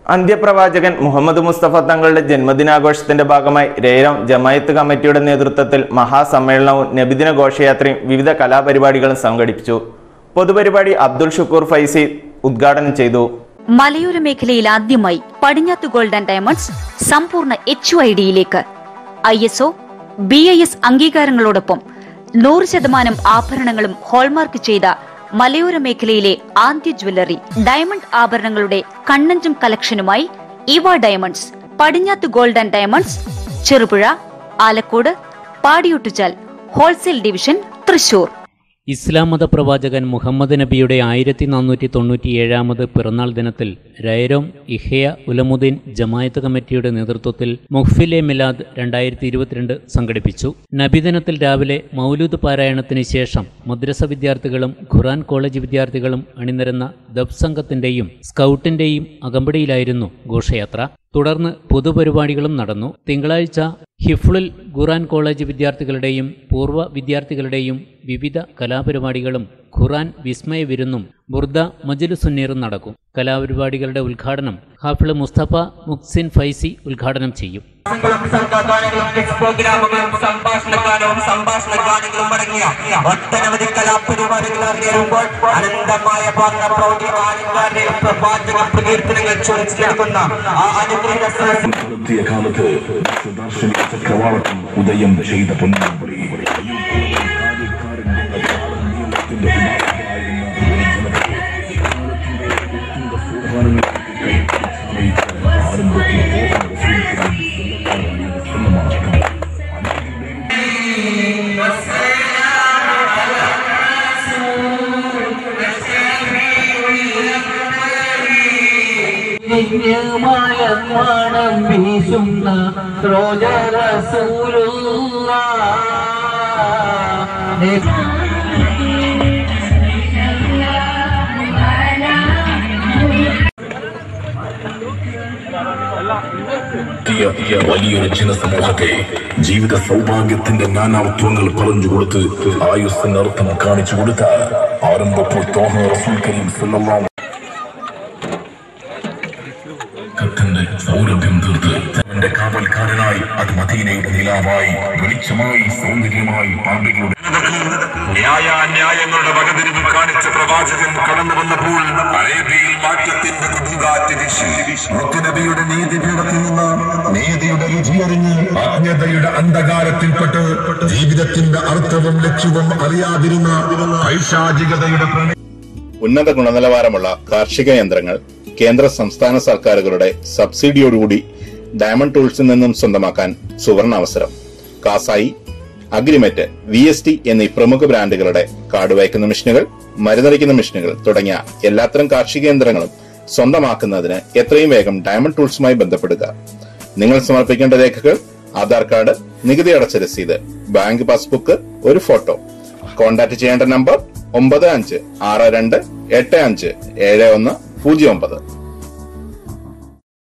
അന്ത്യപ്രവാചകൻ മുഹമ്മദ് മുസ്തഫ തങ്ങളുടെ ജന്മദിനാഘോഷത്തിന്റെ ഭാഗമായി രേരം ജമായത്ത് കമ്മിറ്റിയുടെ നേതൃത്വത്തിൽ മഹാസമ്മേളനവും നബിദിന ഘോഷയാത്രയും വിവിധ കലാപരിപാടികളും സംഘടിപ്പിച്ചു പൊതുപരിപാടി അബ്ദുൾ ഷുക്കൂർ ഫൈസി ഉദ്ഘാടനം ചെയ്തു മലയോര മേഖലയിൽ ആദ്യമായി പടിഞ്ഞാത്ത് ഗോൾഡ് ആൻഡ് ഡയമണ്ട്സ് സമ്പൂർണ്ണ എച്ച് ഐ ഡിയിലേക്ക് I S O B I S അംഗീകാരങ്ങളോടൊപ്പം നൂറ് ശതമാനം ആഭരണങ്ങളും ഹോൾമാർക്ക് ചെയ്ത മലയോര മേഖലയിലെ ആദ്യ ജ്വല്ലറി ഡയമണ്ട് ആഭരണങ്ങളുടെ കണ്ണഞ്ചും കളക്ഷനുമായി ഇവ diamonds Padinjath gold and diamonds Cherupuzha Alakode Padiyottuchal wholesale division Thrissur Islam മത പ്രവാചകൻ മുഹമ്മദ് നബിയുടെ ആയിരത്തി നാനൂറ്റി തൊണ്ണൂറ്റിയേഴാമത് പിറന്നാൾ ദിനത്തിൽ രൈരോം ഇഹയ ഉലമുദ്ദീൻ ജമായത്ത് കമ്മിറ്റിയുടെ നേതൃത്വത്തിൽ മുഹ്ഫിലെ മിലാദ് രണ്ടായിരത്തി ഇരുപത്തിരണ്ട് സംഘടിപ്പിച്ചു നബിദിനത്തിൽ രാവിലെ മൗലൂദ് പാരായണത്തിന് ശേഷം മദ്രസ വിദ്യാർത്ഥികളും ഖുറാൻ കോളേജ് വിദ്യാർത്ഥികളും അണിനിരന്ന ദബ് സംഘത്തിന്റെയും സ്കൗട്ടിന്റെയും അകമ്പടിയിലായിരുന്നു ഘോഷയാത്ര തുടർന്ന് പൊതുപരിപാടികളും നടന്നു തിങ്കളാഴ്ച ഹിഫ്ലുൽ ഖുറാൻ കോളേജ് വിദ്യാർത്ഥികളുടെയും പൂർവ്വ വിദ്യാർത്ഥികളുടെയും വിവിധ കലാപരിപാടികളും ഖുറാൻ വിസ്മയ വിരുന്നും ബുർദ മജുലുസുന്നീറും നടക്കും കലാപരിപാടികളുടെ ഉദ്ഘാടനം ഹാഫിള് മുസ്തഫ മുക്സിൻ ഫൈസി ഉദ്ഘാടനം ചെയ്യും സംഘങ്ങളും സർഗാഗാനങ്ങളും മിക്സ് പ്രോഗ്രാമുകളും സംഭാഷണ ഗാനവും സംഭാഷണ ഗാനങ്ങളും അടങ്ങിയ ഒട്ടനവധി കലാപരിപാടികൾ അരങ്ങേറുമ്പോൾ അനന്തമായ പാത്ര പ്രൗഢി ആനന്ദാന്റെയും പ്രവാചക പ്രകീർത്തനങ്ങൾ ചൊരിച്ചെടുക്കുന്ന ആ അനുഗ്രഹ സരസ് നടത്തിയ കാലത്ത് ദാർശനിക ചക്രവാളത്തിൽ ഉദയം ചെയ്ത പൊന്നാമ്പടി ദിവ്യമായ മണം വീശുന്ന റോജറസൂലുള്ള എത്തിയ വലിയൊരു ജനസമൂഹത്തെ ജീവിത സൗഭാഗ്യത്തിന്റെ നാനാത്വങ്ങൾ പറഞ്ഞു കൊടുത്ത് ആയുസ്സിന് അർത്ഥം കാണിച്ചു കൊടുത്ത ആരംഭപ്പോൾ തോഹ റസൂൽ കരീം സല്ലല്ലാഹു കത്തിന്റെ സൗരഭ്യം തീർത്ത് തന്റെ കാവൽക്കാരനായി അത് മദീനയുടെ നിലാവായി വെളിച്ചമായി സൗന്ദര്യമായി പാമ്പികളുടെ ന്യായാന്യായങ്ങളുടെ വകതിരിവ് കാണിച്ച പ്രവാചകൻ കടന്നു വന്നപ്പോൾ അറേബ്യയിൽ മാറ്റത്തിന്റെ കൊടുങ്കാറ്റ് വീശി നബിയുടെ നീതിപീഠത്തിൽ നിന്ന് നീതിയുടെ രുചിയറിഞ്ഞ് അജ്ഞതയുടെ അന്ധകാരത്തിൽപ്പെട്ട് ജീവിതത്തിന്റെ അർത്ഥവും ലക്ഷ്യവും അറിയാതിരുന്ന പൈശാചികതയുടെ പ്രണയ ഉന്നത ഗുണനിലവാരമുള്ള കാർഷിക യന്ത്രങ്ങൾ കേന്ദ്ര സംസ്ഥാന സർക്കാരുകളുടെ സബ്സിഡിയോടുകൂടി ഡയമണ്ട് ടൂൾസിൽ നിന്നും സ്വന്തമാക്കാൻ സുവർണ അവസരം കാസായി അഗ്രിമെറ്റ് വി എസ് ടി എന്നീ പ്രമുഖ ബ്രാൻഡുകളുടെ കാട് വയ്ക്കുന്ന മെഷീനുകൾ മരുന്നടിക്കുന്ന മെഷീനുകൾ തുടങ്ങിയ എല്ലാത്തരം കാർഷിക യന്ത്രങ്ങളും സ്വന്തമാക്കുന്നതിന് എത്രയും വേഗം ഡയമണ്ട് ടൂൾസുമായി ബന്ധപ്പെടുക നിങ്ങൾ സമർപ്പിക്കേണ്ട രേഖകൾ ആധാർ കാർഡ് നികുതി അടച്ച രസീത് ബാങ്ക് പാസ്ബുക്ക് ഒരു ഫോട്ടോ കോൺടാക്ട് ചെയ്യേണ്ട നമ്പർ ഒമ്പത് അഞ്ച് ആറ് രണ്ട് എട്ട് അഞ്ച് ഏഴ് ഒന്ന് പൂജ്യം ഒമ്പത്